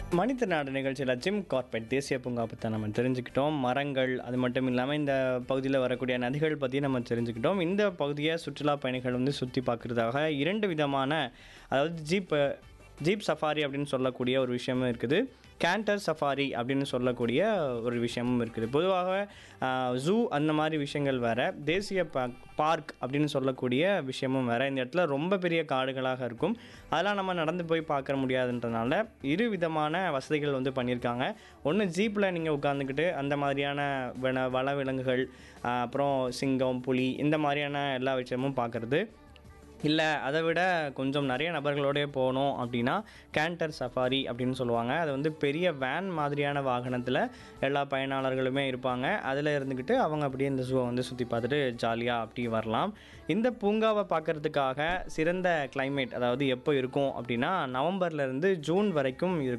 மனிதநாடு நிகழ்ச்சியில் Jim Corbett தேசிய பூங்கா பற்றி நம்ம தெரிஞ்சுக்கிட்டோம் மரங்கள் அது மட்டும் இல்லாமல் இந்த பகுதியில் வரக்கூடிய நதிகள் பற்றி நம்ம தெரிஞ்சுக்கிட்டோம் இந்த பகுதியை சுற்றுலா பயணிகள் வந்து சுற்றி பார்க்குறதாக இரண்டு விதமான அதாவது ஜீப் ஜீப் சஃபாரி அப்படின்னு சொல்லக்கூடிய ஒரு விஷயமும் இருக்குது கேண்டர் சஃபாரி அப்படின்னு சொல்லக்கூடிய ஒரு விஷயமும் இருக்குது பொதுவாக ஜூ அந்த மாதிரி விஷயங்கள் வேறு தேசிய பார்க் அப்படின்னு சொல்லக்கூடிய விஷயமும் வேறு இந்த இடத்துல ரொம்ப பெரிய காடுகளாக இருக்கும் அதெல்லாம் நம்ம நடந்து போய் பார்க்க முடியாதுன்றனால இரு விதமான வசதிகள் வந்து பண்ணியிருக்காங்க ஒன்று ஜீப்பில் நீங்கள் உட்காந்துக்கிட்டு அந்த மாதிரியான வன வன விலங்குகள் ஆஹ் அப்புறம் சிங்கம் புலி இந்த மாதிரியான எல்லா விஷயமும் பார்க்குறது இல்லை அதை விட கொஞ்சம் நிறைய நபர்களோடய போகணும் அப்படின்னா கேண்டர் சஃபாரி அப்படின்னு சொல்லுவாங்க அது வந்து பெரிய வேன் மாதிரியான வாகனத்தில் எல்லா பயனாளர்களுமே இருப்பாங்க அதில் இருந்துக்கிட்டு அவங்க அப்படியே இந்த ஜூவை வந்து சுற்றி பார்த்துட்டு ஜாலியாக அப்படி வரலாம் இந்த பூங்காவை பார்க்குறதுக்காக சிறந்த climate அதாவது எப்போ இருக்கும் அப்படின்னா நவம்பர்லேருந்து ஜூன் வரைக்கும் இருக்கும்